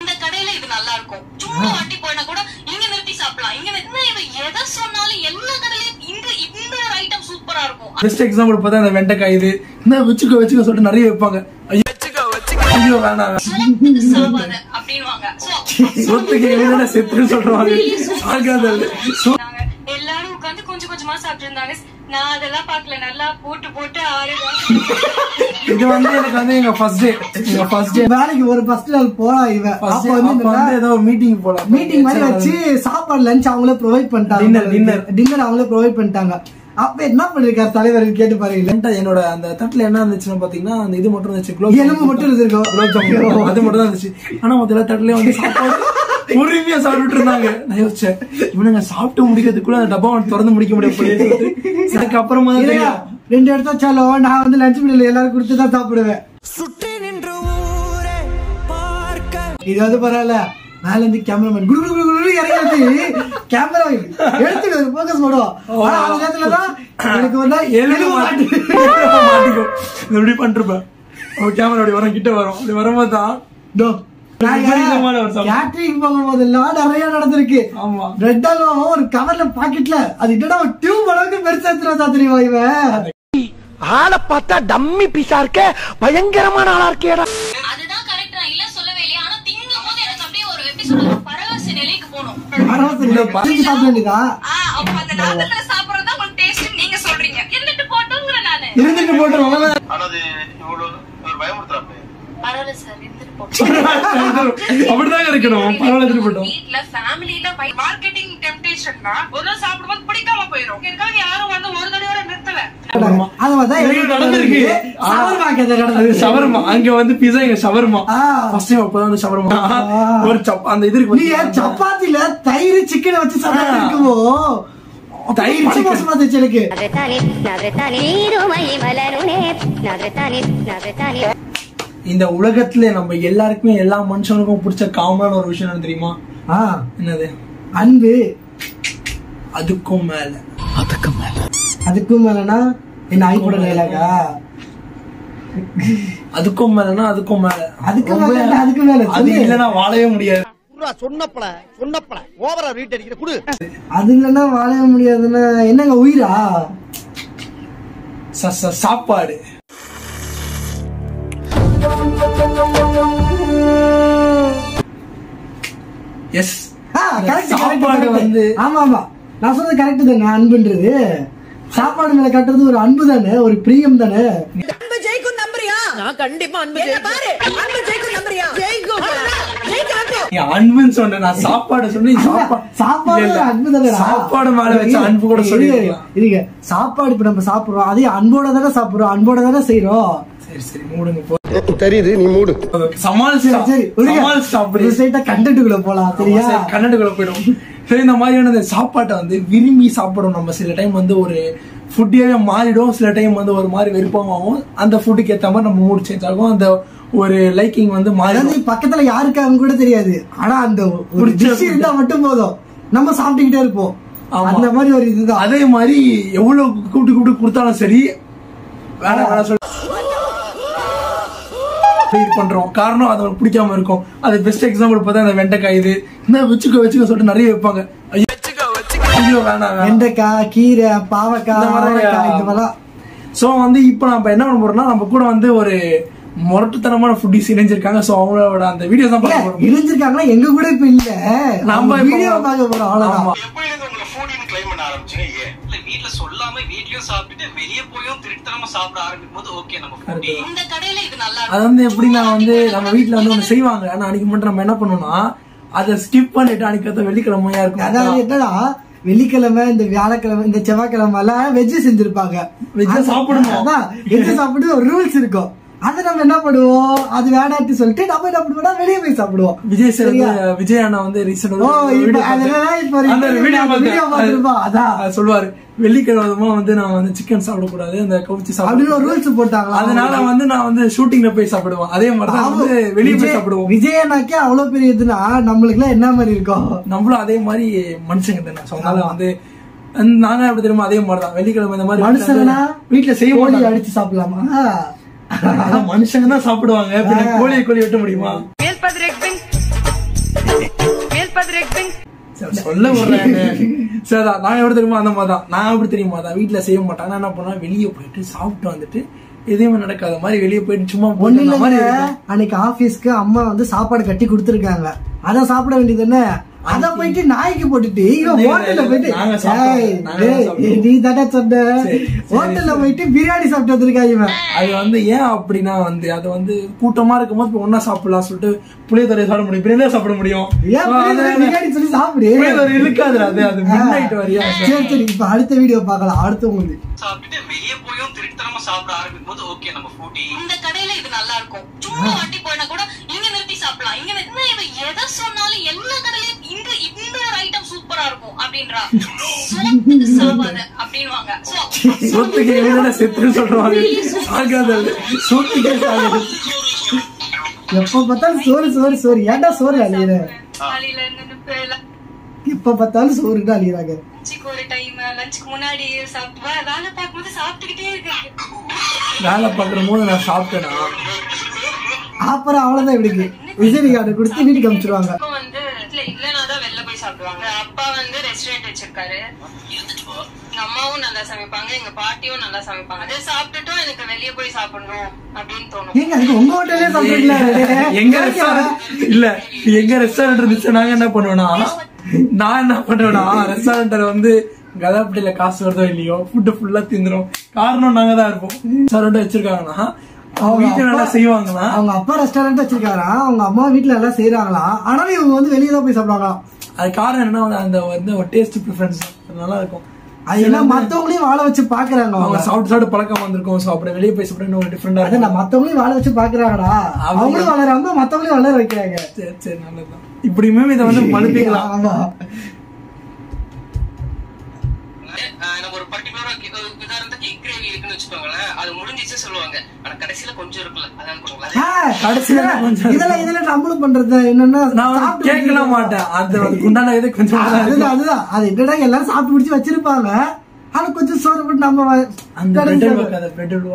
இந்த கடையில இது நல்லா இருக்கும் சும்மா வாட்டி போனா கூட இங்க நிறுத்தி சாப்பிடலாம் இங்க நிறுத்தி இவன் எதை சொன்னாலும் எல்லா கடையிலயும் இந்த இந்த ஒரு ஐட்டம் சூப்பரா இருக்கும் பெஸ்ட் எக்ஸாம்பிள் பார்த்தா இந்த வெண்டைக்காய் இது இந்த வச்சுக்கோ வச்சுக்கோ சொல்லிட்டு நிறைய வைப்பாங்க ஐயோ ஐயோ வேணாம் சோத்துக்கு சாவாத அப்படின்னுவாங்க So, சொத்துக்கு எவ்வளோ செத்துன்னு சொல்றாங்க சாகாதல் சோ- நாங்க எல்லாரும் உட்கார்ந்து கொஞ்சம் கொஞ்சமா சாப்பிட்டு இருந்தாங்க நான் அதெல்லாம் பார்க்கல நல்லா போட்டு போட்டு ஆறுதான் இது வந்து எனக்கு வந்து எங்க ஃபர்ஸ்ட் டே எங்க ஃபர்ஸ்ட் டே வேலைக்கு ஒரு ஃபர்ஸ்ட் நாள் போறா இவன் ஃபர்ஸ்ட் அப்ப டே வந்து அப்ப வந்து ஏதோ ஒரு மீட்டிங் போலாம் மீட்டிங் மாதிரி வச்சு சாப்பாடு லஞ்ச் அவங்களே ப்ரொவைட் பண்ணிட்டாங்க Dinner, dinner. டின்னர் அவங்களே ப்ரொவைட் பண்ணிட்டாங்க அப்ப என்ன பண்ணிருக்காரு தலைவர் கேட்டு பாருங்க இல்லன்ட்டா என்னோட அந்த தட்டுல என்ன இருந்துச்சுன்னா பாத்தீங்கன்னா அந்த இது மட்டும் இருந்துச்சு குலோப் எலும்பு மட்டும் இருந்திருக்கும். குலோப் ஜாமுன் அது மட்டும் தான் இருந்துச்சு ஆனா மொத்த எல்லா தட்டுலயும் வந்து சாப்பாடு உரிமையா சாப்பிட்டுட்டு இருந்தாங்க நான் யோசிச்சேன் இவனுங்க சாப்பிட்டு முடிக்கிறதுக்குள்ள அந்த டப்பா திறந்து முடிக்க முடியாது எனக்கு அப்புறமா தான் இல்லையா? தெரியும். ரெண்டு இடத்த வச்சாலும் நான் வந்து லஞ்ச் மீடியில் எல்லாரும் கொடுத்து தான் சாப்பிடுவேன் இது வந்து பரவாயில்ல மேல இருந்து கேமராமேன் குடு குடு குடு குடு இறங்கி கேமரா எடுத்துட்டு போக்கஸ் போடுவோம் ஆனா அந்த நேரத்துல தான் எனக்கு வந்து எலும்பு எலும்பு மாட்டி மாட்டி மாட்டிக்கும் இது இப்படி பண்ணிருப்பேன் அவன் கேமரா அப்படி வரும் கிட்ட வரும் அப்படி வரும்போது தான் இதோ, நாங்க விபரீதமான ஒரு சம்பவம். கேட்டரிங் போகும்போதெல்லாம் நிறைய நடந்திருக்கு ஆமா பிரெட் அல்வாவும் ஒரு கவர்ல பாக்கெட்ல அது என்னடா ஒரு டியூப் அளவுக்கு பெருசா எடுத்துட்டு வந்தா தெரியுமா இவன் ஆளை பார்த்தா டம்மி பீஸா இருக்க பயங்கரமான ஆளா இருக்கேடா அதுதான் கரெக்ட் நான் இல்ல சொல்லவே இல்லையா ஆனா திங்கும் போது எனக்கு அப்படியே ஒரு எப்படி சொல்றது பரவச நிலைக்கு போகணும் பரவாயில்ல பறிச்சு சாப்பிட வேண்டியதா ஆ, அப்ப அந்த நாதத்துல சாப்பிடுறது உங்களுக்கு டேஸ்ட் நீங்க சொல்றீங்க இருந்துட்டு போட்டோங்கிற நானு இருந்துட்டு போட்டு ரொம்ப ஆனா அது இவ்வளவு ஒரு பயமுறுத்துறாப்பே பரவாயில்ல சார் இருந்துட்டு போட்டோம் அப்படிதான் இருக்கணும் பரவாயில்ல திருப்பி போட்டோம் வீட்ல ஃபேமிலில மார்க்கெட்டிங் டெம்டேஷன்னா ஒரு நாள் சாப்பிடும்போது பிடிக்காம போயிடும் இருக்காங்க யாரும் வந்து ஒரு தடவை நிறுத்தல ஆமா. அது மாதிரிதான் இது எங்களுக்கு நடந்திருக்கு. சவர்மா கதை அது நடந்திருக்கு. ஷவர்மா அங்க வந்து பிஸா இங்க ஷவர்மா ஆ. ஃபர்ஸ்ட் டைம் அப்பதான் வந்து ஷவர்மா ஒரு சப் அந்த இது இருக்கு நீ ஏன் சப்பாத்தில தயிர் சிக்கனை வச்சு சாப்பிட்டு இருக்குமோ தயிர் பச்சை chicken. மோசமா இருந்துச்சு எனக்கு నవ్రతాని నవ్రతాని నీరుమై మలనునే నవ్రతాని నవ్రతాని இந்த உலகத்துல நம்ம எல்லாருக்குமே எல்லா மனுஷனுக்கும் பிடிச்ச காமனான ஒரு விஷயம் என்ன தெரியுமா ஆ, என்னது அன்பு அதுக்கும் மேல அதுக்கும் மேலனா என்ன ஐப்போட டைலாகா அதுக்கும் மேலனா அதுக்கும் மேல அதுக்கு ரொம்ப- மேல, அதுக்கு மேல, அது சொல்லு. இல்லனா வாழவே முடியாது சொன்னப்பல சொன்னப்பல ஓவரா ரீட் அடிக்கிற குடு அது இல்லைன்னா வாழவே முடியாதுன்னா என்னங்க உயிரா ச- ச- சாப்பாடு எஸ் ஆ, correct, correct, சாப்பாடு correct. வந்து ஆமா ஆமா நான் சொல்றது கரெக்ட் தானே அன்புன்றது சாப்பாடு மேல கட்டுறது ஒரு அன்பு தானே ஒரு பிரியம் தானே அன்பு ஜெயிக்கும் நம்புறியா நான் கண்டிப்பா அன்பு ஜெயிக்கும் பாரு அன்பு ஜெயிக்கும் நம்புறியா ஜெயிக்கும் ஜெயிக்கும் நீ அன்புன்னு சொன்ன நான் சாப்பாடு சொன்னேன் நீ சாப்பா- சாப்பாடு இல்ல, இல்ல. அன்பு தானே சாப்பாடு மேல வச்ச அன்பு கூட சொல்லிருக்கலாம் இருங்க சாப்பாடு இப்ப நம்ம சாப்பிடுறோம் அதே அன்போட தானே சாப்பிடுறோம் அன்போட தானே செய்யறோம் சரி சரி மூடுங்க போ தெரியுது நீ மூடு சமாளிச்சு சரி சரி சமாளிச்சு சாப்பிடு ஸ்ட்ரைட்டா கண்டென்ட்டுக்குள்ள போலாம் சரியா கன்னடுக்குள்ள போயிடும் சரி இந்த மாதிரியான இந்த சாப்பாட்டை வந்து விரும்பி சாப்பிடும் நம்ம சில டைம் வந்து ஒரு ஃபுட்டே மாறிடும் சில டைம் வந்து ஒரு மாதிரி வெறுப்பாகும் அந்த ஃபுட்டுக்கு ஏத்த மாதிரி நம்ம மூடு சேஞ்ச் ஆகும் அந்த ஒரு லைக்கிங் வந்து மாறிடும் அதாவது பக்கத்துல யாருக்காங்க கூட தெரியாது ஆனா அந்த ஒரு பிடிச்ச டிஷ் இருந்தா மட்டும் போதும் நம்ம சாப்பிட்டுக்கிட்டே இருப்போம் ஆமா. அந்த மாதிரி ஒரு இதுதான் அதே மாதிரி எவ்வளவு கூப்பிட்டு கூப்பிட்டு கொடுத்தாலும் சரி வேணாம் வேணாம் சொல்லி இது பண்றோம் காரணம் அது அவனுக்கு பிடிக்காம இருக்கும் அது பெஸ்ட் எக்ஸாம்பிள் பார்த்தா அந்த வெண்டைக்காய் இது இந்த வச்சுக்கோ வச்சுக்கோ சொல்லிட்டு நிறைய வைப்பாங்க ஐயோ ஐயோ வேணாம் வேணாம் வெண்டைக்காய் கீரை பாவக்காய் இந்த மாதிரி, அவரைக்காய் இந்த மாதிரிலாம் சோ வந்து இப்போ நம்ம என்ன பண்ண போறோம்னா நம்ம கூட வந்து ஒரு முரட்டுத்தனமான ஃபுட்டிஸ் இணைஞ்சிருக்காங்க சோ அவங்களோட அந்த வீடியோஸ் தான் பார்க்க போறோம் இணைஞ்சிருக்காங்களா எங்க கூட இப்ப இல்ல நம்ம நம்ம இப்ப- வீடியோ பார்க்க போறோம் அவ்வளவுதான் ஆமா. எப்ப இருந்து உங்களை ஃபுடின்னு கிளைம் பண்ண ஆரம்பிச்சீங்க ஏன் இல்ல வீட்ல சொல்லாம வீட்லயும் சாப்பிட்டுட்டு வெளிய போயும் திருட்டுத்தனமா சாப்பிட ஆரம்பிக்கும் போது ஓகே நம்ம foodie. இந்த கடையில இது நல்லா அது வந்து எப்படின்னா வந்து நம்ம வீட்ல வந்து ஒண்ணு செய்வாங்க ஆனா அன்னைக்கு மட்டும் நம்ம என்ன பண்ணோம்னா அதை ஸ்கிப் பண்ணிட்டு அன்னைக்கு அடுத்த வெள்ளிக்கிழமையா அதாவது இருக்கும் என்னடா வெள்ளிக்கிழமை இந்த வியாழக்கிழமை இந்த செவ்வாய்க்கிழமை எல்லாம் வெஜ் செஞ்சிருப்பாங்க Veg சாப்பிடணும். அதான் வெஜ் சாப்பிட்டு ஒரு ரூல்ஸ் இருக்கும் அதை நம்ம என்ன பண்ணுவோம் அது வேணாட்டு சொல்லிட்டு நம்ம என்ன பண்ணுவோம்னா வெளியே போய் சாப்பிடுவோம் விஜய் சார் சரியா? வந்து விஜய் அண்ணா வந்து ரீசெண்ட் ஓ, இப்ப அதெல்லாம் இப்ப ஒரு video பார்த்திருப்போம். அதான். சொல்லுவாரு வெள்ளிக்கிழமை வந்து நான் வந்து சிக்கன் சாப்பிடக்கூடாது அந்த கவுச்சி அப்படின்னு ஒரு சாப்பிட ரூல்ஸ் போட்டாங்க அதனால வந்து நான் வந்து ஷூட்டிங்ல போய் சாப்பிடுவேன் அதே மாதிரி தான் வந்து வெளியே போய் சாப்பிடுவோம் விஜயனாக்கே அவ்வளவு பெரிய இதுனா நம்மளுக்கு எல்லாம் என்ன மாதிரி இருக்கும் நம்மளும் அதே மாதிரி மனுஷங்க தானே So, அதனால வந்து அந்த- நாங்க எப்படி தெரியுமா அதே மாதிரி தான் வெள்ளிக்கிழமை இந்த மாதிரி வீட்ல மனுஷனா வந்து வீட்டுல செய்ய கோழி மாட்டாங்க அடிச்சு சாப்பிடலாமா அதான் மனுஷங்க தான் சாப்பிடுவாங்க பின்ன கோழியை கோழி வெட்ட முடியுமா சரி, சொல்ல விடுறேன் சரி அதான், நான் எப்படி தெரியுமா அந்த மாதிரி தான் நான் எப்படி தெரியுமா தான் வீட்டுல செய்ய மாட்டாங்க நான் என்ன பண்ணுவேன் வெளியே போயிட்டு சாப்பிட்டு வந்துட்டு எதுவுமே நடக்காத மாதிரி வெளியே போயிட்டு சும்மா ஒண்ணு போயிட்டு அந்த மாதிரி இல்லைங்க இருக்கும். அன்னைக்கு ஆபீஸ்க்கு அம்மா வந்து சாப்பாடு கட்டி கொடுத்துருக்காங்க அத சாப்பிட வேண்டியது என்ன அத போயிட்டு நாய்க்கு போட்டுட்டு இவன் இல்ல, ஹோட்டல்ல இல்ல, போயிட்டு நாங்க சாப்பிட்டோம். ஏய், நாங்க டேய், சாப்பிட்டோம். நீ தானே சொன்ன சரி, சரி, ஹோட்டல்ல சரி. போயிட்டு பிரியாணி சாப்பிட்டு வந்திருக்கா இவன் அது வந்து ஏன் அப்படின்னா வந்து அது வந்து கூட்டமா இருக்கும்போது இப்ப ஒன்னா சாப்பிடலாம் சொல்லிட்டு புளியதரையை சாப்பிட முடியும் பிரியாணி சாப்பிட முடியும் ஏன் So, பிரியாணி அதனால பிரியாணி சொல்லி சாப்பிடு புளியோதரை இழுக்காதுடா அது அது மிட் நைட் வரையா சரி சரி இப்ப அடுத்த வீடியோ பார்க்கலாம் அடுத்து உங்களுக்கு சாப்பிட்டுட்டு வெளியே போயும் திருட்டுத்தனமா சாப்பிட ஆரம்பிக்கும் போது ஓகே நம்ம ஃபுட்டி இந்த கடையில இது நல்லா இருக்கும் சும்மா வண்டி போனா கூட இங்க நிறுத்தி சாப்பிடலாம் இங்க நிறுத்தி- என்ன இவன் எதை சொன்னாலும் எல்லா கடையிலயும் இந்த இந்த ஒரு ஐட்டம் சூப்பரா இருக்கும் அப்படின்றா சோத்துக்கு சாவாத அப்படின்வாங்க So, சொத்துக்கு எவ்வளவு செத்து சொல்றாங்க சாகாது அது. சொத்துக்கே சாகாது எப்ப பார்த்தாலும் சோறு சோறு சோறு ஏன்டா சோறு அழியிற காலையில இருந்து எல்லாம் எப்ப பார்த்தாலும் சோறுதான் அழியிறாங்க லஞ்சுக்கு ஒரு டைம் லஞ்சுக்கு முன்னாடி சாப்பிட்டு வே- வேலை பார்க்கும்போது சாப்பிட்டுக்கிட்டே இருக்கு வேலை பாக்குற போது நான் சாப்பிட்டேனா அப்புறம் அவ்வளவுதான் இவனுக்கு விஜய் கார்டு கொடுத்து வீட்டுக்கு அனுப்பிச்சிருவாங்க அப்பா வந்து இல்ல இல்லனா தான் வெளில போய் சாப்பிடுவாங்க அப்பா வந்து ரெஸ்டாரண்ட் வச்சிருக்காரு எங்க அம்மாவும் நல்லா சமைப்பாங்க எங்க பாட்டியும் நல்லா சமைப்பாங்க அதை சாப்பிட்டுட்டும் எனக்கு வெளிய போய் சாப்பிடணும் அப்படின்னு தோணும் ஏங்க அதுக்கு உங்க ஹோட்டல்லே சாப்பிட்டுருக்கலாம் எங்க ரெஸ்டாரண்ட் இல்ல எங்க ரெஸ்டாரண்ட் இருந்துச்சு நாங்க என்ன பண்ணுவோம்னா நான் என்ன பண்ணுவேன்னா ரெஸ்டாரண்ட்ல வந்து கதாப்பட்டியில காசு வருதோ இல்லையோ ஃபுட்டு ஃபுல்லா திந்துரும் காரணம் நாங்க தான் இருப்போம் ரெஸ்டாரண்ட் வச்சிருக்காங்கன்னா அவங்க வீட்டுல நல்லா செய்வாங்களா அவங்க அப்பா ரெஸ்டாரண்ட் வச்சிருக்காராம் அவங்க அம்மா வீட்டுல எல்லாம் செய்யறாங்களாம் ஆனாலும் இவங்க வந்து வெளியே தான் போய் சாப்பிடுவாங்களாம் அது காரணம் என்ன அந்த வந்து ஒரு டேஸ்ட் ப்ரிஃபரன்ஸ் நல்லா இருக்கும் அது என்ன மத்தவங்களையும் வாழ வச்சு பாக்குறாங்க அவங்க அவங்க சாப்பிட்டு சாப்பிட்டு பழக்கம் வந்திருக்கும் ஸோ அப்படி வெளியே போய் சாப்பிட இன்னும் டிஃப்ரெண்டா அதை இருக்கும் நான் மத்தவங்களையும் வாழ வச்சு பாக்குறாங்கடா அவங்க- அவங்களும் வளராம மத்தவங்களையும் வளர வைக்கிறாங்க சரி சரி நல்லதுதான் இப்படியுமே இதை வந்து மழுப்பிக்கலாம் ஆமா அஹ் நம்ம ஒரு பர்டிகுலரா உதாரணத்துக்கு எக் கிரேவி இருக்குன்னு வச்சுக்கோங்களேன் அது முடிஞ்சிச்சு சொல்லுவாங்க ஆனா கடைசியில கொஞ்சம் இருக்குல்ல அதான் கொடுங்களேன் ஆ, கடைசியில இதெல்லாம் கொஞ்சம் இதெல்லாம் இதெல்லாம் நம்மளும் பண்றது என்னன்னா நான் வந்து சாப்பிட்டு கேட்கலாம் முடிச்சு- மாட்டேன் அது அதுக்கு உண்டான இது கொஞ்சம் தான் இருக்கும். அதுதான் அதுதான் அது என்னடா எல்லாரும் சாப்பிட்டு முடிச்சு வச்சிருப்பாங்க ஆனா கொஞ்சம் சோறு போட்டு நம்ம வ- அந்த கடைசி பிரெட் சாப்பிடு. வைக்காத பிரெட் விடுவா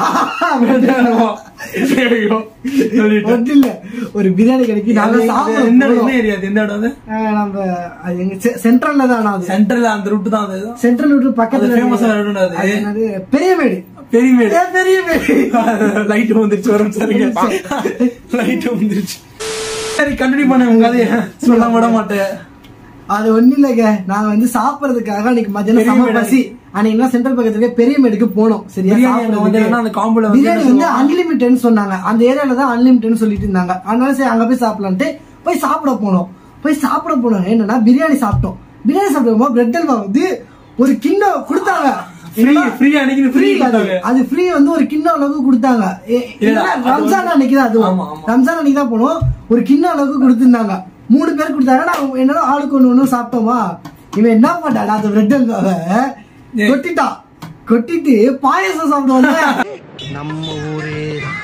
ஒன்றும் இல்ல ஒரு பிரியாணி கிடைக்கும் நாங்க எந்த சாப்பிடுவோம் என்ன ஏரியா அது எந்த இடம் அது நம்ம அது எங்க செ- சென்ட்ரல்ல தான் அது சென்ட்ரல் அந்த ரூட் தான் அது இதுதான். சென்ட்ரல் ரூட் பக்கத்துல அது famous ஆன இருக்கு. route அது. அது என்னது பெரியமேடு பெரிய மேடு ஏ, பெரியமேடு லைட் வந்துருச்சு வரும் சரிங்க லைட் வந்துருச்சு சரி கண்டினியூ பண்ண உங்க கதைய சொல்ல விட மாட்டேன் அது ஒண்ணு இல்லைங்க நாங்க வந்து சாப்பிடறதுக்காக அன்னைக்கு மத்தியானம் சம பெரியமேடு. பசி அன்னைக்கு சென்ட்ரல் பக்கத்துல இருக்க பெரியமேடுக்கு போனோம் சரியா பிரியாணி அங்க வந்து என்னன்னா அந்த காம்போல வந்து பிரியாணி என்ன வந்து சொல்லுவாங்க? அன்லிமிட்டட்னு சொன்னாங்க அந்த ஏரியால தான் அன்லிமிட்டட்னு சொல்லிட்டு இருந்தாங்க அதனால சரி அங்க போய் சாப்பிடலான்ட்டு போய் சாப்பிட போனோம் போய் சாப்பிட போனோம் என்னன்னா பிரியாணி சாப்பிட்டோம் பிரியாணி சாப்பிடும்போது பிரெட் அல்வா வந்து ஒரு கிண்ணம் கொடுத்தாங்க Free, free அன்னைக்கு free Free அது. கொடுத்தாங்க. அது ஃப்ரீ வந்து ஒரு கிண்ணம் அளவுக்கு கொடுத்தாங்க ஏ, இல்ல, இல்ல, அது ரம்ஜான் வந்து- அன்னைக்கு தான் அதுவும் ஆமா, ஆமா. ரம்ஜான் அன்னைக்கு தான் போனோம் ஒரு கிண்ணம் அளவுக்கு கொடுத்திருந்தாங்க மூணு பேர் கொடுத்தாங்க நான் என்னன்னா ஆளுக்கு ஒண்ணு ஒண்ணு சாப்பிட்டோமா இவன் என்ன பண்ணாடா அந்த பிரெட் அல்வாவை ஏய். கொட்டிட்டான் கொட்டிட்டு பாயசம் சாப்பிடுவாங்க நம்ம ஊரே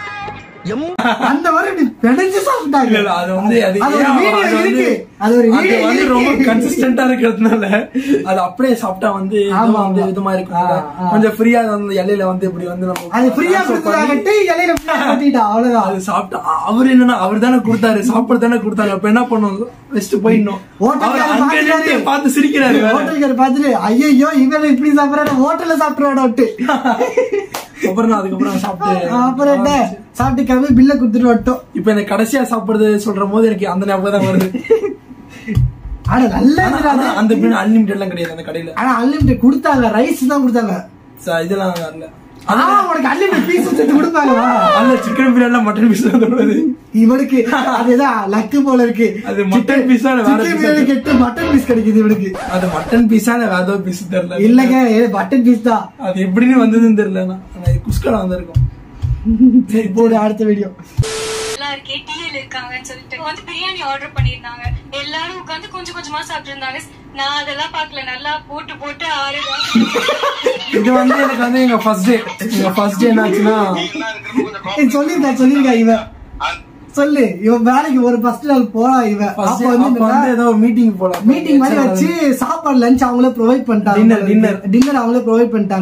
அந்த மாதிரி இப்படி பிணைஞ்சு சாப்பிட்டாங்க இல்ல, இல்ல, அது வந்து அது அது ஒரு ஏன் video அது வந்து- இருக்கு. அது ஒரு அது video வந்து இருக்கு. ரொம்ப கன்சிஸ்டன்டா இருக்கிறதுனால அது அப்படியே சாப்பிட்டா வந்து ஆமா, இதுவும் வந்து ஆமா. இதுமா இருக்கும் ஆ, ஆ. கொஞ்சம் ஃப்ரீயா வந்து இலையில வந்து இப்படி வந்து நம்ம அது ஃப்ரீயா transfer பண்ணி- கொடுத்தாங்கட்டு இலையில free ஆ கொட்டிட்டான் அவ்வளவுதான் அது சாப்பிட்டா அவர் என்னன்னா அவர் தானே கொடுத்தாரு சாப்பாடு தானே கொடுத்தாங்க அப்ப என்ன பண்ணும் வெஸ்ட் போயிடணும் ஹோட்டல்காரர் அவர் அங்க பார்த்துட்டாரு. நின்று பார்த்து சிரிக்கிறாரு வேற. ஹோட்டல்கார பார்த்துட்டு ஐயோ இவன் இப்படி சாப்பிடறான் ஹோட்டல்ல சாப்பிடுறாடோட்டு அப்புறம் நான் அதுக்கப்புறம் சாப்பிட்டு அப்புறம் என்ன சாப்பிட்டு கிளம்பி பில்ல கொடுத்துட்டு வந்துட்டோம் இப்ப எனக்கு கடைசியா சாப்பிடுறது சொல்ற போது எனக்கு அந்த ஞாபகம் தான் வருது ஆனா நல்லா ஆனா- இருந்துடா ஆனா அந்த பிரியாணி அன்லிமிட்டட் எல்லாம் கிடையாது அந்த கடையில ஆனா அன்லிமிட்டட் கொடுத்தாங்க ரைஸ் தான் கொடுத்தாங்க ச- இதெல்லாம் இல்ல ஆனா உனக்கு அன்லிமிட்டட் பீஸ் வச்சுட்டு கொடுப்பாங்களா அந்த சிக்கன் பிரியாணி மட்டன் பீஸ் தான் தொடுவது இவனுக்கு அதுதான் லக்கு போல இருக்கு அது mutton piece ஆ இல்ல வேற சிக்கன் piece ஆ? பிரியாணி கெட்டு மட்டன் பீஸ் கிடைக்குது இவனுக்கு அது மட்டன் பீஸா இல்ல வேற ஏதோ பீஸ் தெரியல இல்லங்க மட்டன் பீஸ் தான் அது எப்படின்னு வந்ததுன்னு தெரியல ஆனா இது குஸ்கலா வந்திருக்கும் சரி போடு அடுத்த வீடியோ எல்லாரும் டிஎல் இருக்காங்கன்னு சொல்லிட்டு வந்து பிரியாணி ஆர்டர் பண்ணிருந்தாங்க எல்லாரும் உட்காந்து கொஞ்சம் கொஞ்சமா சாப்பிட்டு இருந்தாங்க நான் அதெல்லாம் பார்க்கல நல்லா போட்டு போட்டு ஆறு இது வந்து எனக்கு வந்து எங்க ஃபர்ஸ்ட் டே எங்க ஃபர்ஸ்ட் டே என்னாச்சுன்னா எல்லாம் இருக்கிறப்ப கொஞ்சம் coffee சொல்லிருக்கா சொல்லிருக்கா இவன் அந்த- சொல்லு இவன் வேலைக்கு ஒரு ஃபர்ஸ்ட் நாள் போறான் இவன் first அப்ப day- வந்து அப்ப வந்து ஏதோ மீட்டிங் போல மீட்டிங் மாதிரி வச்சு சாப்பாடு லஞ்ச் அவங்களே ப்ரொவைட் பண்ணிட்டாங்க Dinner, dinner. டின்னர் அவங்களே ப்ரொவைட் பண்ணிட்டாங்க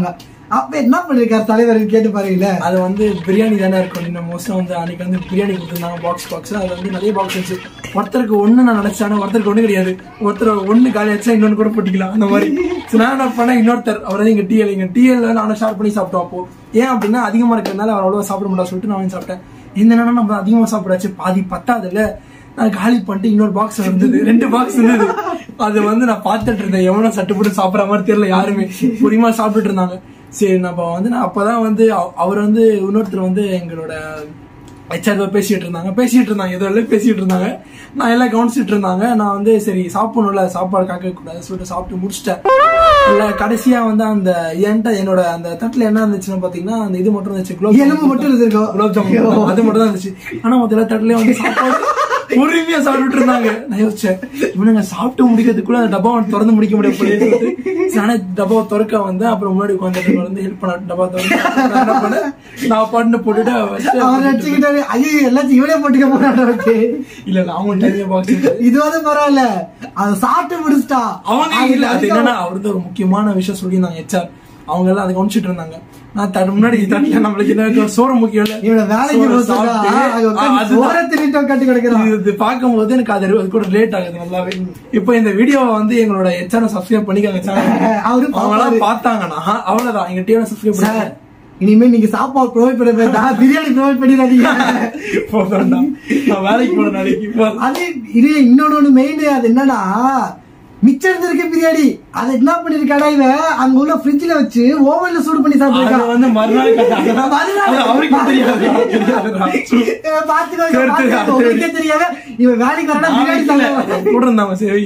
அப்ப என்ன பண்ணிருக்காரு தலைவர் கேட்டு பாருங்களேன் அது வந்து பிரியாணி தானே இருக்கும் நீங்க மோஸ்டா வந்து அன்னைக்கு வந்து பிரியாணி கொடுத்துருந்தாங்க பாக்ஸ் பாக்ஸ் அது வந்து நிறைய பாக்ஸ் இருந்துச்சு ஒருத்தருக்கு ஒண்ணு நான் நினைச்சானே ஒருத்தருக்கு ஒண்ணு கிடையாது ஒருத்தர் ஒண்ணு காலி ஆச்சா இன்னொன்னு கூட போட்டிக்கலாம் அந்த மாதிரி So நான் என்ன பண்ணேன் இன்னொருத்தர் அவர் வந்து எங்க டிஎல் எங்க டிஎல் நானும் ஷேர் பண்ணி சாப்பிட்டோம் அப்போ ஏன் அப்படின்னா அதிகமா இருக்கிறதுனால அவர் அவ்வளவு சாப்பிட மாட்டா சொல்லிட்டு நான் வாங்கி சாப்பிட்டேன் என்னன்னா நம்ம அதிகமா சாப்பிடாச்சு பாதி பத்தாதுல நான் காலி பண்ணிட்டு இன்னொரு பாக்ஸ் இருந்தது ரெண்டு பாக்ஸ் இருந்தது அது வந்து நான் பார்த்துட்டு இருந்தேன் எவனும் சட்டு போட்டு சாப்பிடுற மாதிரி தெரியல யாருமே பொறிமா சாப்பிட்டுட்டு இருந்தாங்க சரி நம்ம வந்து நான் அப்பதான் வந்து அவ- அவர் வந்து இன்னொருத்தர் வந்து எங்களோட ஹெச்ஆர் பேசிட்டு இருந்தாங்க பேசிட்டு இருந்தாங்க ஏதோ எல்லாம் பேசிட்டு இருந்தாங்க நான் எல்லாம் கவனிச்சிட்டு இருந்தாங்க நான் வந்து சரி சாப்பிடணும்ல சாப்பாடு காக்க கூடாது சொல்லிட்டு சாப்பிட்டு முடிச்சிட்டேன் இல்ல கடைசியா வந்து அந்த என்கிட்ட என்னோட அந்த தட்டுல என்ன இருந்துச்சுன்னு பாத்தீங்கன்னா அந்த இது மட்டும் இருந்துச்சு குலோப் எலும்பு மட்டும் இருந்திருக்கும். குலோப் ஜாமுன் அது மட்டும் தான் இருந்துச்சு ஆனா மொத்த எல்லா தட்டுலயும் வந்து சாப்பாடு பொறுமையா சாப்பிட்டுட்டு இருந்தாங்க நான் யோசிச்சேன் இவனுங்க சாப்பிட்டு முடிக்கிறதுக்குள்ள அந்த டப்பாவை திறந்து முடிக்க முடியும் போலயே சொல்லிட்டு நானே டப்பாவை திறக்க வந்து அப்புறம் முன்னாடி உட்காந்துட்டு வந்து ஹெல்ப் பண்ண டப்பா திறந்து நான் என்ன பண்ணேன் நான் பாட்டுன்னு போட்டுட்டு வச்சுட்டு அவர் நினைச்சுக்கிட்டாரு ஐயோ எல்லாத்தையும் இவனே போட்டுக்க போறாரு இல்ல இல்ல அவங்க தனியா பாக்ஸ் இது வந்து பரவாயில்ல அதை சாப்பிட்டு முடிச்சிட்டா அவங்க இல்ல அது என்னன்னா அவர் வந்து ஒரு முக்கியமான விஷயம் சொல்லியிருந்தாங்க ஹெச்ஆர் அவங்க எல்லாம் அதை கவனிச்சிட்டு இருந்தாங்க நான் தட்டு முன்னாடி தட்டுல நம்மளுக்கு என்ன சோறு முக்கியம் இல்ல இவனை வேலைக்கு சோறு போச்சுடா. சாப்பிட்டு, அங்க உட்கார்ந்து ஆ, அதுதான். சோறை தின்னுட்டு உட்காந்து கிடக்குறான். இது- இது பார்க்கும்போது எனக்கு அது அது கூட லேட் ஆகுது நல்லாவே இப்போ இந்த வீடியோவை வந்து எங்களோட ஹெச்ஆர் சப்ஸ்கிரைப் பண்ணிக்காங்க சேனல் அவரு அவங்க எல்லாம் பாப்பாரு. பார்த்தாங்கன்னா அவ்வளவுதான் எங்க டிவி சப்ஸ்கிரைப் சார் பண்ணி இனிமே நீங்க சாப்பாடு ப்ரொவைட் பண்ண வேண்டாம் பிரியாணி ப்ரொவைட் பண்ணிடாதீங்க போதும்டா நான் வேலைக்கு போன நாளைக்கு போதும். அது இது இன்னொன்னு மெயின் அது என்னன்னா மிச்சம் இருந்திருக்க பிரியாணி அதை என்ன பண்ணிருக்காடா இவன் அங்க உள்ள ஃப்ரிட்ஜ்ல வச்சு ஓவன்ல சூடு பண்ணி அது சாப்பிட்டுருக்கான் வந்து மறுநாள் கட்டாங்க. மறுநாள் அது அவருக்கு தெரியாது தெரியாதுடா. இவன் பாத்துக்கோ, சரி, இவன் சரி, பாத்துக்கோ, சரி. உனக்கே தெரியாத இவன் வேலைக்கு வரனா பிரியாணி சாப்பிடுவான் கூட இருந்தாங்க சரி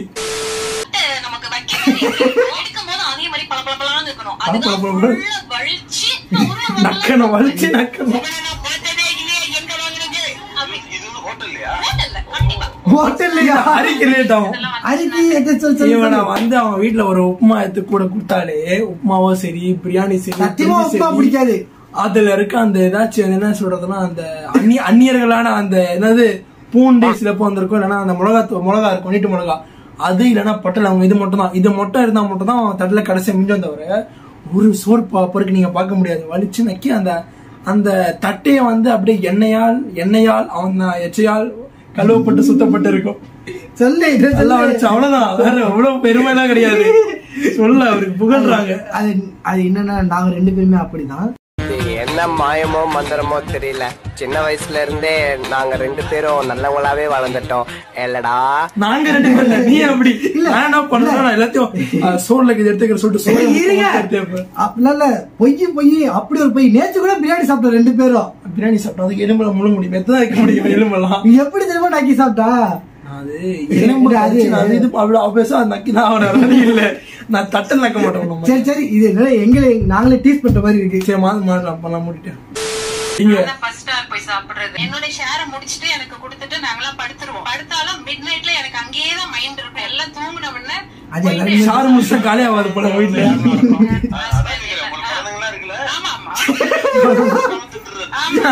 நமக்கு வைக்க மாதிரி இருக்கும். எடுக்கும் போது அதே மாதிரி பல பல பலன்னு இருக்கணும் அதுதான் பல பல பல. full ஆ வலிச்சு நான் ஒரு ஒரு நக்கணும் வலிச்சு நக்கணும் நான் பார்த்ததே இல்லையே, எங்க வாங்குனீங்க? அப்படி. இது வந்து ஹோட்டல்லையா ஹோட்டல்ல, கண்டிப்பா. ஹோட்டல்லையா அரிக்கு லேட் ஆகும் இதெல்லாம் வந்து அரிக்கி எத்த சொல் சொல் இவனை சொல்லு. வந்து அவன் வீட்ல ஒரு உப்புமா எடுத்து கூட கொடுத்தாலே உப்புமாவோ சரி பிரியாணி சரி சத்தியமா புளிப்பு உப்புமா சரி, பிடிக்காது. அதுல இருக்க அந்த ஏதாச்சும் அது என்ன சொல்றதுன்னா அந்த அந்நிய அந்நியர்களான அந்த என்னது பூண்டு சிலப்போ வந்திருக்கும் இல்லைன்னா அந்த மிளகா தூ- மிளகா இருக்கும் நீட்டு மிளகா அது இல்லைன்னா பட்டல் அவங்க இது மட்டும் தான் இது மட்டும் இருந்தா மட்டும் தான் அவன் தட்டுல கடைசியா மிஞ்சம் தவிர ஒரு சோறு பா- பொறுக்கு நீங்க பார்க்க முடியாது வலிச்சு நக்கி அந்த அந்த தட்டையை வந்து அப்படியே எண்ணெயால் எண்ணெயால் அவன் எச்சையால் கழுவப்பட்டு சுத்தப்பட்டு இருக்கும் சொல்லு இதை சொல்லு. நல்லா வச்சு அவ்வளவுதான் வேற அவ்வளவு பெருமை எல்லாம் கிடையாது சொல்ல அவருக்கு புகழ்றாங்க அது அது என்னன்னா நாங்க ரெண்டு பேருமே அப்படிதான் என்ன மாயமோ மந்திரமோ தெரியல சின்ன வயசுல இருந்தே நாங்க ரெண்டு பேரும் நல்லவங்களாவே வளர்ந்துட்டோம் இல்லடா நாங்க ரெண்டு பேரும் இல்ல, நீ அப்படி நான் என்ன பண்ணுவேன் நான் எல்லாத்தையும் அஹ், சோறுல இது எடுத்துக்கிற சொல்லிட்டு சோறு இருங்க எடுத்து வைப்பேன். அப்படிலாம் இல்ல பொய் பொய் அப்படி ஒரு பொய் நேத்து கூட பிரியாணி சாப்பிட்டோம் ரெண்டு பேரும் பிரியாணி சாப்பிட்டா அதுக்கு எலும்புல முழுங்க முடியும் மெத்ததான் வைக்க முடியும் எலும்பெல்லாம் நீ எப்படி தெரியுமா டாக்கி சாப்பிட்டா அது எலும்பு அது- அது அது இது அவ்வளவு ஆபேசா நக்கி தான் அவன வழி இல்ல நான் தட்டல் நக்க மாட்டோம் நம்ம சரி சரி இது என்ன எங்களை நாங்களே டீஸ் பண்ற மாதிரி இருக்கு சரி மாதிரி மாதிரி நான் பண்ணலாம் மூடிட்டேன் இங்க நான் first ஸ்டார் போய் சாப்பிடுறது என்னோட ஷேர முடிச்சிட்டு எனக்கு கொடுத்துட்டு நாங்கெல்லாம் படுத்துருவோம் படுத்தாலும் மிட் நைட்ல எனக்கு அங்கேயே தான் மைண்ட் இருக்கும் எல்லாம் தூங்கின உடனே அது போயிட்டு- எல்லாரும் சாரு முடிச்சா காலியா ஆகாது போல வீட்டுல அதான் கேக்குறேன் உங்களுக்கு குழந்தைங்களா இருக்குல்ல ஆமா ஆமா திட்டுறது. ஆமா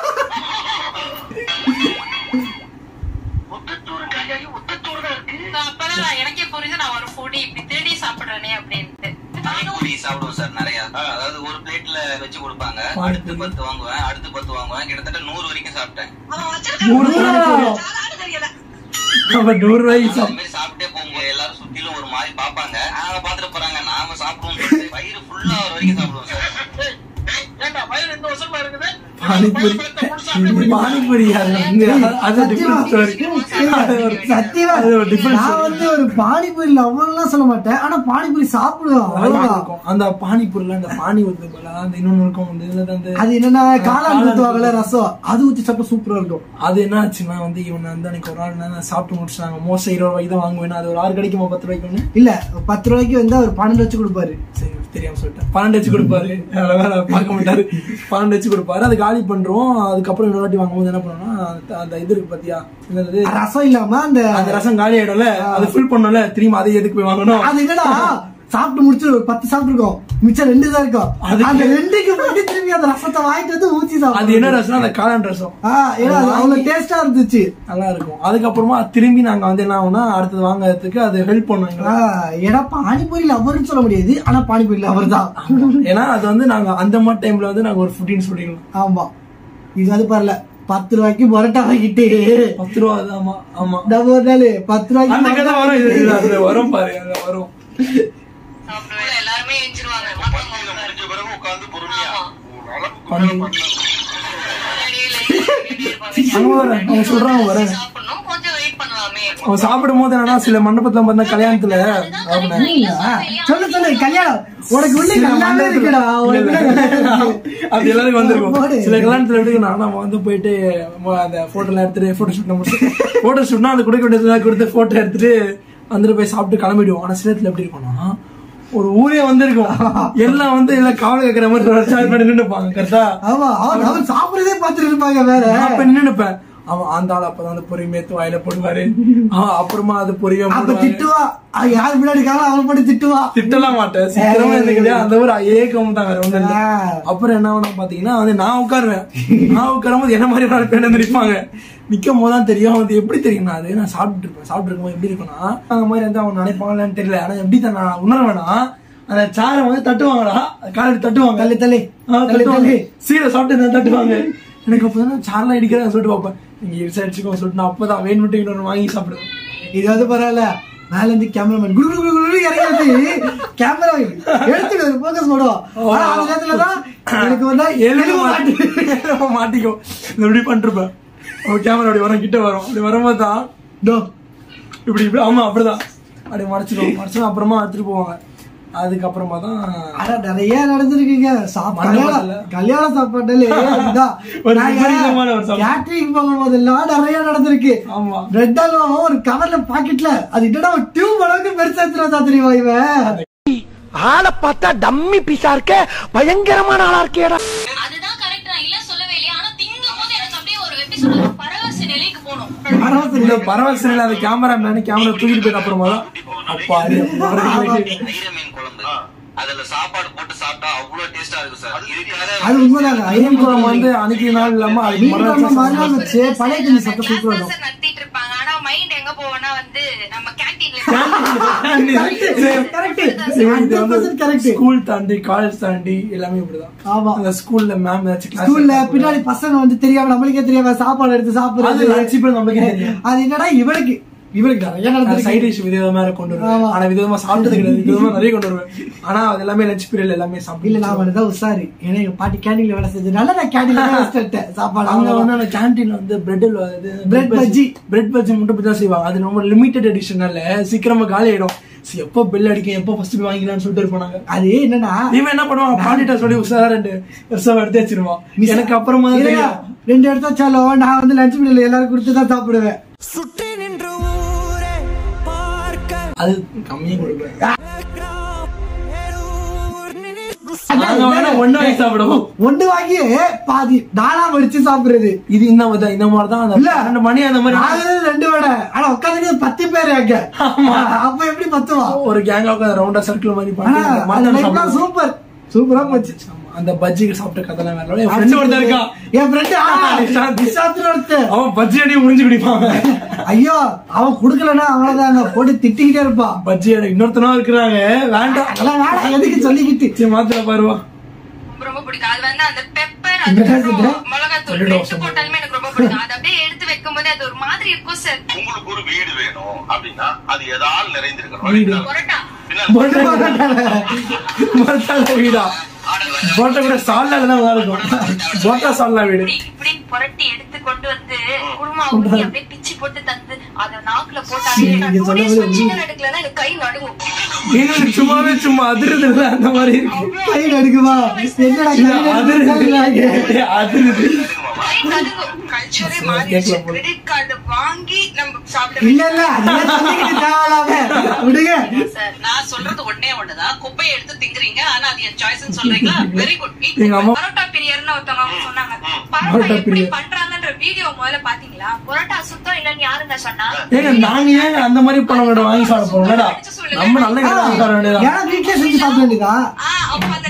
நான் அப்பதான் எனக்கே புரியுது நான் ஒரு ஃபுடி இப்படி தேடி சாப்பிடுறேனே அப்படின்ட்டு பானிபூரி சாப்பிடுவோம் சார் நிறைய அதாவது ஒரு பிளேட்ல வச்சு கொடுப்பாங்க அடுத்து பத்து வாங்குவேன் அடுத்து பத்து வாங்குவேன் கிட்டத்தட்ட நூறு வரைக்கும் சாப்பிட்டேன் நூறு ரூபாய் நம்ம நூறு ரூபாய்க்கு அது சாப்பிட்டோம் மாதிரி சாப்பிட்டே போகும்போது எல்லாரும் சுத்திலும் ஒரு மாதிரி பாப்பாங்க நாங்க பாத்துட்டு போறாங்க நாம சாப்பிடுவோம் சொல்லிட்டு வயிறு ஃபுல்லா ஒரு வரைக்கும் சாப்பிடுவோம் சார் ஏன்டா வயிறு ரெண்டு வருஷமா இருக்குது பானிபூரி பானிபூரி அது வந்து அது டிஃபரண்ட் ஸ்டோரி அது ஒரு சத்தியமா அது ஒரு different நான் story. வந்து ஒரு பானிபூரி லவ்வர்லாம் சொல்ல மாட்டேன் ஆனா பானிபூரி சாப்பிடுவேன் நல்லா அவ்வளவுதான் இருக்கும். அந்த பானிபூரில அந்த பானி ஊத்து போல அந்த இன்னொன்னு இருக்கும் அந்த இதுல தான் அந்த அது என்னன்னா காளான் காளான் ஊத்துவாங்கல்ல ரசம் அது ஊத்தி சாப்பிட்டா சூப்பரா இருக்கும் அது என்ன ஆச்சுன்னா வந்து இவன் வந்து அன்னைக்கு ஒரு நாள் நான் சாப்பிட்டு முடிச்சாங்க மோசம் இருபது ரூபாய்க்கு தான் வாங்குவேன் அது ஒரு ஆறு கிடைக்குமா பத்து ரூபாய்க்கு ஒண்ணு இல்ல பத்து ரூபாய்க்கு வந்து அவர் பன்னெண்டு வச்சு கொடுப்பாரு சரி தெரியாம சொல்லிட்டேன் பன்னெண்டு வச்சு கொடுப்பாரு அதனால வேற பார்க்க மாட்டாரு பன்னெண்டு வச்சு கொடுப்பாரு அது காலி பண்றோம் அதுக்கப்புறம் இன்னொரு வாட்டி வாங்கும்போது என்ன பண்ணுவோம்னா அந்த- அந்த இது இருக்கு பாத்தியா என்னது ரசம் இல்லாம அந்த அந்த ரசம் காலி ஆயிடும்ல அது ஃபில் பண்ணல திரும்பி அதை எதுக்கு போய் வாங்கணும் அது என்னடா சாப்பிட்டு முடிச்சு ஒரு பத்து சாப்பிட்டுருக்கோம் மிச்சம் ரெண்டு தான் இருக்கும் அதுக்கு- அந்த ரெண்டுக்கு போயிட்டு திரும்பி அந்த ரசத்தை வாங்கிட்டு வந்து ஊத்தி அது சாப்பிடுவோம் என்ன ரசம் அந்த காளான் ரசம் ஆ, ஏன்னா அது அவ்வளவு டேஸ்டா இருந்துச்சு நல்லா இருக்கும் அதுக்கப்புறமா திரும்பி நாங்க வந்து என்ன ஆகும்னா அடுத்தது வாங்குறதுக்கு அது ஹெல்ப் பண்ணுவாங்க ஆ, ஏன்னா பானிபூரியில் அவருன்னு சொல்ல முடியாது ஆனா பானிபூரியில் அவர் தான் ஏன்னா அது வந்து நாங்க அந்த மாதிரி டைம்ல வந்து நாங்க ஒரு ஃபுட்டின்னு சொல்லிக்கலாம் ஆமா இது வந்து பாருல பத்து ரூபாய்க்கு பரோட்டா வாங்கிட்டு பத்து ரூபா அது ஆமா ஆமா நம்ம ஒரு நாள் பத்து ரூபாய்க்கு அந்த கதை பரோட்டா வரும் இது வாங்கிட்டு- இது அதுல வரும் பாரு அதுல வரும் சாப்பிடுவேன் எல்லாருமே எஞ்சிருவாங்க பந்தியில முடிஞ்ச பிறகு உட்கார்ந்து பொறுமையா ஒரு அளவுக்கு பந்தி. மேல பண்ணணும். அவங்க வரேன் அவங்க சொல்றாங்க வரேன் சாப்பிடணும் கொஞ்சம் வெயிட் பண்ணலாமே அவன் சாப்பிடும் போது என்னன்னா சில மண்டபத்துல பார்த்தா கல்யாணத்துல அவனை சொல்லு சொல்லு கல்யாணம் உனக்கு உள்ள சில எல்லாமே மண்டபத்துல- இருக்குடா உனக்கு உள்ள கல்யாணம் இருக்கு. அது எல்லாரும் வந்திருக்கும் போடு. சில கல்யாணத்துல எப்படி நான் நம்ம வந்து போயிட்டு ம- அந்த போட்டோ எல்லாம் எடுத்துட்டு போட்டோ ஷூட் முடிச்சு போட்டோ ஷூட்னா அந்த குடிக்க வேண்டியதெல்லாம் கொடுத்து போட்டோ எடுத்துட்டு வந்துட்டு போய் சாப்பிட்டு கிளம்பிடுவோம் ஆனா சில இடத்துல எப்படி இருக்கும்னா ஒரு ஊரே வந்திருக்கும் எல்லாம் வந்து எல்லாம் காவல் கேட்கற மாதிரி ஒரு சார்ஜ் பண்ணி நின்னுப்பாங்க கரெக்டா ஆமா அவன் அவன் சாப்பிடுறதே பார்த்துட்டு இருப்பாங்க வேற நான் அப்ப நின்னுப்பேன் அவன் அந்த ஆள் அப்பதான் வந்து பொறுமையை எடுத்து வாயில போடுவாரு அவன் அப்புறமா அது பொறுமையா அப்ப போடுவாரு திட்டுவா அவன் யார் முன்னாடி இருக்காங்களோ அவன் போட்டு திட்டுவா திட்டலாம் மாட்டேன் சீக்கிரமா இருந்துக்கிட்டே அந்த ஒரு ஏக்கம் தான் வேற ஒண்ணு இல்ல ஆ. அப்புறம் என்ன ஆகும் பாத்தீங்கன்னா வந்து நான் உட்காருவேன் நான் உட்காரும் போது என்ன மாதிரி நாலு பேர் வந்து நிற்பாங்க நிக்கும் போது தான் தெரியும் அது எப்படி தெரியும்னா அது நான் சாப்பிட்டு இருப்பேன் சாப்பிட்டு இருக்கும்போது எப்படி இருக்கும்னா அந்த மாதிரி வந்து அவங்க நினைப்பாங்களான்னு தெரியல ஆனா எப்படி தான் நான் உணர்வேனா அந்த சாரை வந்து தட்டுவாங்கடா காலையில் தட்டுவாங்க தள்ளி தள்ளி ஆ, தள்ளி தட்டுவாங்க தள்ளி சீரை சாப்பிட்டு நான் தட்டுவாங்க எனக்கு அப்பதான் சாரெல்லாம் இடிக்கிறேன் சொல்லிட்டு பார்ப்பேன் நீங்க விசாரிச்சுக்கோ சொல்லிட்டு நான் அப்பதான் வேணும்ட்டு இன்னொரு வாங்கி சாப்பிடுவேன் இது வந்து பரவாயில்ல மேல இருந்து கேமராமேன் குடு குடு குடு குடு இறங்கி கேமரா எடுத்துட்டு போக்கஸ் போடுவோம் ஆனா அந்த நேரத்துல தான் எனக்கு வந்தா எலும்பு எலும்பு மாட்டு மாட்டி எலும்பு மாட்டிக்கும் இந்த இப்படி பண்ணிருப்பேன் அவன் கேமரா அப்படி வரும் கிட்ட வரும் அப்படி வரும்போது தான் டோ இப்படி இப்படி ஆமா அப்படிதான் அப்படி மறைச்சிடுவோம் மறைச்சிடும் அப்புறமா எடுத்துட்டு போவாங்க அதுக்கப்புறமா தான் ஆனா நிறைய நடந்திருக்குங்க சாப்பாடு மண்டபத்துல. கல்யாண சாப்பாட்டுல ஒரு விபரீதமான ஒரு சாப்பாடு. கேட்டரிங் போகும்போதெல்லாம் நிறைய நடந்திருக்கு ஆமா பிரெட் அல்வா ஒரு கவர்ல பாக்கெட்ல அது என்னடா ஒரு டியூப் அளவுக்கு பெருசா எடுத்துட்டு தெரியுமா இவன் ஆளை பார்த்தா டம்மி பீஸா இருக்க பயங்கரமான ஆளா இருக்கேடா அதுதான் கரெக்ட் நான் இல்ல சொல்லவே இல்லையா ஆனா திங்கும் போது எனக்கு அப்படியே ஒரு எப்படி சொல்றது பரவச நிலைக்கு போகணும் இந்த பரவசனில் அந்த கேமரா மேனு கேமரா தூக்கிட்டு போயிட்டு அப்புறமா தான் அப்பா அது அப்படி ஐர மீன் குழம்பு அதுல சாப்பாடு போட்டு சாப்பிட்டா அவ்வளவு டேஸ்டா இருக்கும் சார் இதுக்காக அது உண்மைதாங்க ஐயன் குழம்பு வந்து அன்னைக்கு நாள் இல்லாம அதுக்கு மீன் குழம்பு மறுநாள் மறுநாள் வச்சு பழைய தண்ணி சாப்பிட்டு சூப்பரா இருக்கும் நடத்திட்டு இருப்பாங்க ஆனா மைண்ட் எங்க போவேன்னா வந்து நம்ம கேன்டீன்ல correct. ஸ்கூல் தாண்டி காலேஜ் தாண்டி எல்லாமே இப்படிதான் ஆமா. அந்த ஸ்கூல்ல மேம் ஏதாச்சும் class ஸ்கூல்ல எடுத்தா கூட- பின்னாடி பசங்க வந்து தெரியாம நம்மளுக்கே தெரியாம சாப்பாடு எடுத்து அது சாப்பிடுறது lunch இப்ப நம்மளுக்கே தெரியும் அது என்னடா இவனுக்கு இவனுக்கு நிறைய சைட் நடந்திருக்கு டிஷ் விதவிதமா கொண்டு வருவேன் ஆமா. ஆனா விதவிதமா சாப்பிட்டது கிடையாது விதவிதமா நிறைய கொண்டு வருவேன் ஆனா அது எல்லாமே லஞ்ச் பீரியட் எல்லாமே இல்ல சாப்பிட்டு நான் அவனுதான் உஷாரு ஏன்னா எங்க பாட்டி கேண்டீன்ல வேலை செஞ்சதுனால நான் கேண்டீன்ல வச்சுட்டேன் சாப்பாடு அங்க அவங்க வந்து அந்த கேண்டீன்ல வந்து bread Bread bajji. Bread bajji மட்டும் பத்தி தான் செய்வாங்க அது ரொம்ப லிமிடெட் எடிஷனால சீக்கிரமா காலி ஆயிடும் சரி, எப்போ பெல் அடிக்கும் எப்போ ஃபர்ஸ்ட் போய் வாங்கிக்கலாம்னு சொல்லிட்டு இருப்பாங்க அது என்னன்னா இவன் என்ன பண்ணுவான் பாண்டிட்ட சொல்லி உஷாரா ரெண்டு வருஷம் எடுத்து வச்சிருவான் எனக்கு அப்புறமா தான் இல்லையா, தெரியும் ரெண்டு இடத்த வச்சாலும் நான் வந்து லஞ்ச் மீல் எல்லாரும் கொடுத்து தான் சாப்பிடுவேன் அது கம்மியா கொடுப்பேன் நாங்க வேணா ஒண்ணு வாங்கி சாப்பிடுவோம் ஒண்ணு வாங்கி பாதி நாலா மடிச்சு சாப்பிடுறது இது இந்த மாதிரி இந்த மாதிரி தான் அந்த இல்ல. பன்னெண்டு மணி அந்த மாதிரி நாங்களும் ரெண்டு வடை ஆனா உட்காந்து பத்து பேர் அங்க அப்ப எப்படி பத்துவா ஒரு கேங்கா உட்காந்து ரவுண்டா சர்க்கிள் மாதிரி ஆனா பண்ணி அந்த அந்த மட்டன் லைஃப்லாம் சாப்பிடுவோம். சூப்பர் சூப்பரா போச்சு ஆமா, அந்த பஜ்ஜிக்கு சாப்பிட்ட கதைலாம் வேற level. என் ஃப்ரெண்டு ஒருத்தன் இருக்கான் என் ஃப்ரெண்டு நிஷாந்த். நிஷாந்த் ஒருத்தன் அவன் பஜ்ஜி அடி முடிஞ்சு குடிப்பாங்க ஐயோ அவன் குடுக்கலன்னா அவ்வளவுதாங்க போட்டு திட்டிக்கிட்டே இருப்பான் பஜ்ஜி அடி இன்னொருத்தனும் இருக்கிறாங்க வேண்டாம் அதெல்லாம் வேணாம் எதுக்கு சொல்லிக்கிட்டு சரி மாத்திர பாருவா ரொம்ப ரொம்ப பிடிக்கும் அது வந்து அந்த பெப்பர் என்ன அதுக்கப்புறம் சொல்ற? மிளகாத்தூள் சொல்லிடு ரெண்டு போட்டாலுமே எனக்கு ரொம்ப பிடிக்கும் அது அப்படியே எடுத்து வைக்கும் போது அது ஒரு மாதிரி இருக்கும் சார் உங்களுக்கு ஒரு வீடு வேணும் அப்படின்னா அது எதால் நிறைந்திருக்கணும் வீடு. அப்படின்னா பரோட்டா பின்னால் மரத்தால வீடா போட்ட கூட சால்னா தான் நல்லா இருக்கும் போட்டா சால்னா வீடு இப்படி இப்படி புரட்டி எடுத்து கொண்டு வந்து குருமா ஊத்தி அப்படியே பிச்சு போட்டு தந்து அத நாக்குல போட்டாலே நான் நீங்க two days சொன்னது சிக்கன் எடுக்கலன்னா எனக்கு கை நடுங்கும் எங்களுக்கு சும்மாவே சும்மா அதிருது இல்ல, அந்த மாதிரி இருக்கு கை நடுக்குமா என்னடா கை நடுக்குறாங்க? அதிருது கை நடுங்கும் கல்ச்சரே கேக்கல மாறிடுச்சு போல. கிரெடிட் கார்டு வாங்கி நம்ம சாப்பிட இல்ல இல்ல அதெல்லாம் சொல்லிக்கிட்டு தேவையில்லாம விடுங்க சார் நான் சொல்றது ஒண்ணே ஒண்ணுதான் குப்பையை எடுத்து திங்குறீங்க ஆனா அது என் சாய்ஸ்னு சொல்றீங்களா வெரி குட் எங்க அம்மா பரோட்டா பிரியர்னு ஒருத்தவங்க சொன்னாங்க பரோட்டா பரோட்டா எப்படி பிரியர். பண்றாங்கன்ற வீடியோ முதல்ல பாத்தீங்களா பரோட்டா சுத்தம் இல்லன்னு யாருங்க சொன்னா ஏங்க நாங்க ஏங்க அந்த மாதிரி பணம் வாங்கி சாப்பிட போறோம்டா நம்ம நல்ல கடை வாங்கி சாப்பிட வேண்டியதா ஏன்னா வீட்டுல செஞ்சு சாப்பிட வேண்டியதா ஆ, அப்ப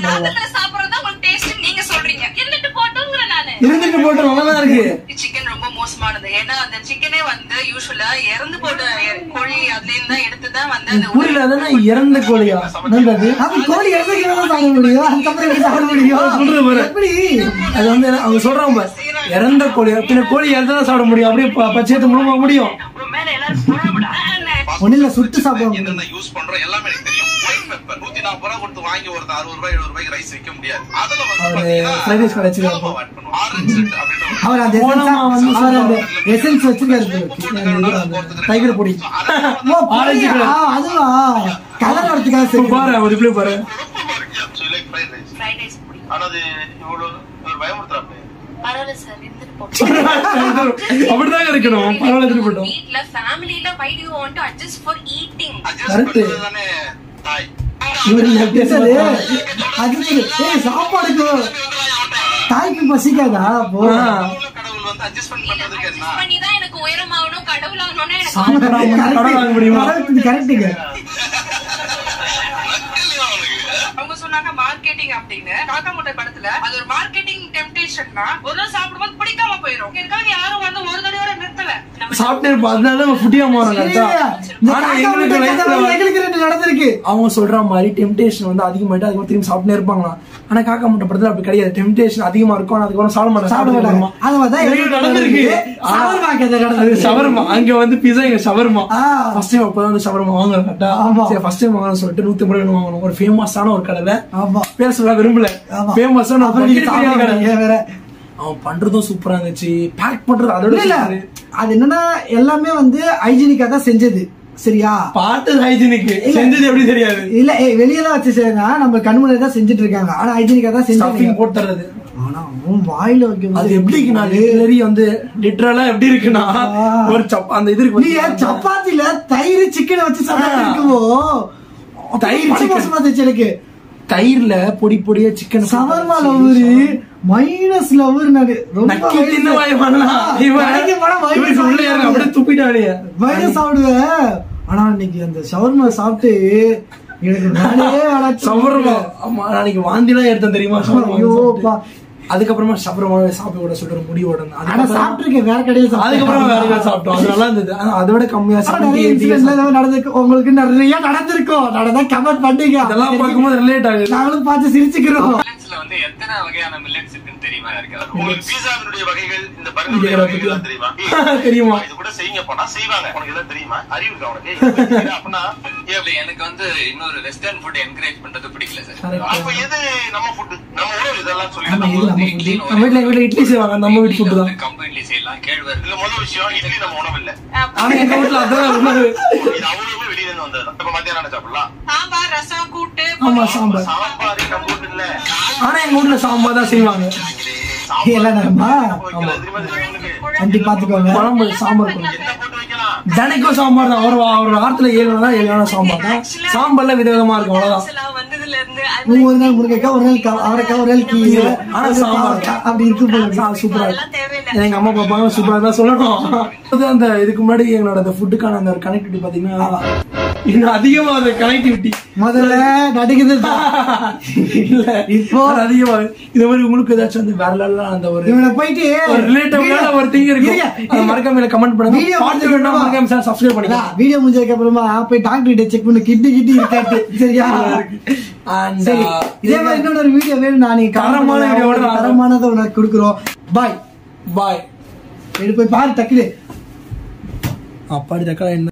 எல்லாத்துல சாப்பிடுறதா உங்களுக்கு டேஸ்ட் நீங்க சொல்றீங்க இருந்துட்டு போட்டோங்கிற நானு இருந்துட்டு போட்டு நல்லா தான் இருக்கு சிக்கன் ரொம்ப மோசமானது ஏன்னா அந்த சிக்கனே வந்து யூஸ்வலா இறந்து போட்ட எ- கோழி அதுல இருந்து தான் எடுத்து தான் வந்து அந்த புரியல அதானே இறந்த கோழியா என்னது அது? அது கோழி இறந்துக்கு தான் சாப்பிட முடியும் அதுக்கப்புறம் எப்படி சாப்பிட முடியும் சொல்றது பாரு. எப்படி அது வந்து அவங்க சொல்றாங்க பாரு, இறந்த கோழி பின்ன கோழி இறந்ததான் சாப்பிட முடியும் அப்படியே ப- பச்சையத்தை முழுங்க முடியும் மேல எல்லாரும் புறப்படா ஒண்ணு இல்ல சுட்டு சாப்பிடுவாங்க என்னென்ன யூஸ் பண்றோம் எல்லாமே எனக்கு தெரியும் ஒயிட் பெப்பர் நூத்தி நாற்பது ரூபா கொடுத்து வாங்கி ஒருத்தர் அறுபது ரூபாய் எழுபது ரூபாய்க்கு ரைஸ் வைக்க முடியாது அதுல வந்து அவரு பாத்தீங்கன்னா fried rice கடை வச்சிருக்காரு. கோலமாவு add பண்ணுவோம். ஆரஞ்சு ரெட் அப்படின்ற ஒரு அவர் அந்த போனமா வந்து essence- அவர் அந்த எசன்ஸ் வச்சிருக்காரு டைகர் பொடி ஓ, ஆரஞ்சு புரியுது. கலர். ஆ, அதுவா கலர் வரதுக்காக இப்ப சரி பாரு அவர் இப்படி பாரு So you like fried rice? Fried rice பிடிக்கும் ஆனா அது இவ்வளவு இவர் பயமுறுத்துறாப்ல. பரவாயில்ல சார் இருந்துட்டு போட்டோம் அப்படிதான் இருக்கணும் பரவாயில்ல திருப்பி போட்டோம் வீட்ல ஃபேமிலில why do you want to adjust for eating Adjust Correct. பண்றது தானே தாய். இவர் என்னது? அது சரி. ஏய், சாப்பாடுக்கு தாய்க்கு பசிக்காதா அப்போ ஆ. கடவுள்ல கடவுள் வந்து adjustment பண்றதுக்கு என்ன? அட்ஜஸ்ட் பண்ணி தான் எனக்கு உயரமாகணும் கடவுள் ஆகணும்னு எனக்கு சாப்பிடாம கடை வாங்க முடியுமா கரெக்டுங்க இல்லையா அவனுக்கு? அவங்க சொன்னாங்க மார்க்கெட்டிங் அப்படின்னு காக்கா முட்டை படத்துல அது ஒரு மார்க்கெட்டிங் டெம்டேஷன்னா ஒரு நாள் சாப்பிடும்போது பிடிக்காம போயிடும் இங்க இருக்கவங்க யாரும் வந்து ஒரு தடவையோட நிறுத்தல சாப்பிட்டே இருப்போம் அதனால நம்ம ஃபுட்டியா மாறோம் கரெக்டா இந்த ஆனா காக்கா எங்களுக்கு முட்டை கதை லைஃப்ல எங்களுக்கு ரெண்டு நடந்திருக்கு அவங்க சொல்ற மாதிரி டெம்டேஷன் வந்து அதிகமாயிட்டு அதுக்கப்புறம் திரும்பி சாப்பிட்டே இருப்பாங்களாம் ஆனா காக்கா முட்டை படத்துல அப்படி கிடையாது டெம்டேஷன் அதிகமா இருக்கும் ஆனா அதுக்கப்புறம் சாப்பிட மாட்டாங்க சாப்பிட மாட்டாங்க அது மாதிரி தான் எங்களுக்கு நடந்திருக்கு சவர்மா கதை அது நடந்திருக்கு ஷவர்மா அங்க வந்து பிஸா இங்க ஷவர்மா ஆ. ஃபர்ஸ்ட் டைம் அப்பதான் வந்து ஷவர்மா வாங்குறோம் கரெக்டா ஆமா. சரி ஃபர்ஸ்ட் டைம் வாங்கணும் சொல்லிட்டு நூத்தி ஐம்பது ரூபாய் வாங்கணும் ஒரு ஃபேமஸான ஒரு கடையில ஆமா பேர் சொல்ல விரும்பல ஆமா. ஃபேமஸான ஒரு அப்புறம் நீங்க bucket பிரியாணி கடை சாப்பிடுறீங்க வேற அவன் பண்றதும் சூப்பரா இருந்துச்சு பேக் பண்றது அதோட இல்ல இல்ல super. அது என்னன்னா எல்லாமே வந்து ஹைஜீனிக்கா தான் செஞ்சது சரியா பாட்டு ஹைஜீனிக் செஞ்சது எப்படி தெரியாது இல்ல ஏய் வெளியே தான் வச்சு செய்யறாங்க நம்ம கண்முறை தான் செஞ்சுட்டு இருக்காங்க ஆனா ஹைஜீனிக்கா தான் ஸ்டஃபிங் செஞ்சாங்க போட்டு தர்றது ஆனா அவன் வாயில வைக்கும் அது எப்படி இருக்குன்னா லிட்டரரி வந்து லிட்டரலா எப்படி இருக்குன்னா ஆ. ஒரு சப் அந்த இது இருக்கு நீ ஏன் பாத்தீங்களா? சப்பாத்தில தயிர் சிக்கன் வச்சு சாப்பிட்டு ஆ. இருக்குமோ தயிர் படு chicken. மோசமா இருந்துச்சு எனக்கு தயிர்ல பொடி பொடியா chicken shawarma lover minus lover நாடு நக்கி தின்ன வாய் பண்ணலாம் இவன் இவனுக்கு உள்ள இறங்க அப்படியே துப்பிட்டானே மைனஸ் சாப்பிடுவேன் ஆனா இன்னைக்கு அந்த ஷவர்மா சாப்பிட்டு எனக்கு நானே வேணாச்சு. சவர்மா ஆமா நாளைக்கு வாந்திலாம் எடுத்தேன் தெரியுமா shawarma ஐயோ, சாப்பிட்டு. பா. அதுக்கப்புறமா சவர்மா சாப்பிட விட சொல்ற முடிவோட இருந்தேன். ஆனா அதுக்கப்புறம் சாப்பிட்டுருக்கேன் வேற கடையில சாப்பிட்டேன். அதுக்கப்புறம் வேற எதாவது சாப்பிட்டோம் அது நல்லா இருந்தது ஆனா அதை விட கம்மியா ஆனா seventy, நிறைய eighty incident எல்லாம் நடந்திருக்கு உங்களுக்கு நிறைய நடந்திருக்கும் நடந்தா கமெண்ட் பண்ணீங்க இதெல்லாம் பார்க்கும்போது ரிலேட் ஆகுது நாங்களும் பார்த்து சிரிச்சுக்கிறோம் மில்லட்ஸ்ல வந்து எத்தனை வகையான மில்லட்ஸ் இருக்குன்னு தெரியுமா யாருக்காவது? உங்களுக்கு பீஸாவினுடைய வகைகள் இந்த இங்க பர்கருடைய இதை வகைகள் பத்தி- தெரியுமா தெரியுமா? இது கூட செய்யுங்க போனா செய்வாங்க உனக்கு எல்லாம் தெரியுமா அறிவு இருக்கா உனக்கு இது செய்யற அப்படின்னா இல்ல எனக்கு வந்து இன்னொரு வெஸ்டர்ன் ஃபுட் என்கரேஜ் பண்றது பிடிக்கல சார் Correct. அப்ப எது நம்ம ஃபுட் நம்ம உணவு இதெல்லாம் சொல்லி ஆமா, நம்ம இது நம்ம food. நம்ம வீட்ல எங்க வீட்ல இட்லி செய்வாங்க நம்ம வீட்டு ஃபுட்டு தான் கம்பு இட்லி செய்யலாம் கேழ்வரகு இதுல முதல் விஷயம் இட்லி நம்ம உணவு இல்ல ஆனா எங்க வீட்ல அதான் உணவு இது அவ்வளவுமே வெளியில இருந்து வந்ததுதான் இப்ப மத்தியானம் சாப்பிடலாம் சாம்பார் ரசம் கூட்டு ஆமா சாம்பார் சாம்பார் கம்பூட் இல்ல ஆனா எங்க வீட்ல சாம்பார் தான் செய்வாங்க எல்லாம் நேரமா? வைக்கல, தெரியுமா தெரியுமா உங்களுக்கு? வண்டி பாத்துக்கோங்க குழம்பு சாம்பார் குழம்பு என்ன போட்டு வைக்கலாம் தினைக்கும் சாம்பார் தான் ஒரு வா- ஒரு வாரத்துல ஏழு நாள் ஏழு நாள் சாம்பார் தான் சாம்பார்ல விதவிதமா இருக்கும் அவ்வளவுதான் வந்ததுல இருந்து நீங்க ஒரு நாள் முருங்கைக்காய் ஒரு நாள் கா- அவரைக்காய் ஒரு நாள் கீரை ஆனா சாம்பார் அப்படி இருக்கும் போல இருக்கு. ஆ, சூப்பரா அதெல்லாம் இருக்கும் தேவையில்லை எங்க அம்மா பாப்பாங்க சூப்பரா தான் சொல்லணும் அது அந்த இதுக்கு முன்னாடி எங்களோட அந்த ஃபுட்டுக்கான அந்த ஒரு கனெக்டிவிட்டி பாத்தீங்கன்னா இன்னும் அதிகமா அந்த கனெக்டிவிட்டி முதல்ல நடிக்குது இல்ல இப்போ அது அதிகமா இது மாதிரி உங்களுக்கு ஏதாச்சும் அந்த வேற level ஆன அந்த ஒரு இவனை போயிட்டு ஒரு ரிலேட்டிவான ஒரு திங் இருக்கு இருங்க, அது மறக்காம கமெண்ட் பண்ணுங்க Video பார்த்து வேணா மறக்காம சப்ஸ்கிரைப் பண்ணிக்கலாம் வீடியோ முடிஞ்சதுக்கு அப்புறமா போய் டாக்டர் கிட்ட செக் பண்ணு கிட்டி கிட்டி இருக்காட்டு சரியா And, சரி uh, இதே மாதிரி இன்னொரு ஒரு வீடியோ வேணும் நான் நீங்க comment தரமான பண்ணுங்க. video வோட நான் தரமானதை உனக்கு கொடுக்குறோம் பாய் பாய் எடுத்து போய் பாரு டக்குனு அப்பாடி தக்கா என்ன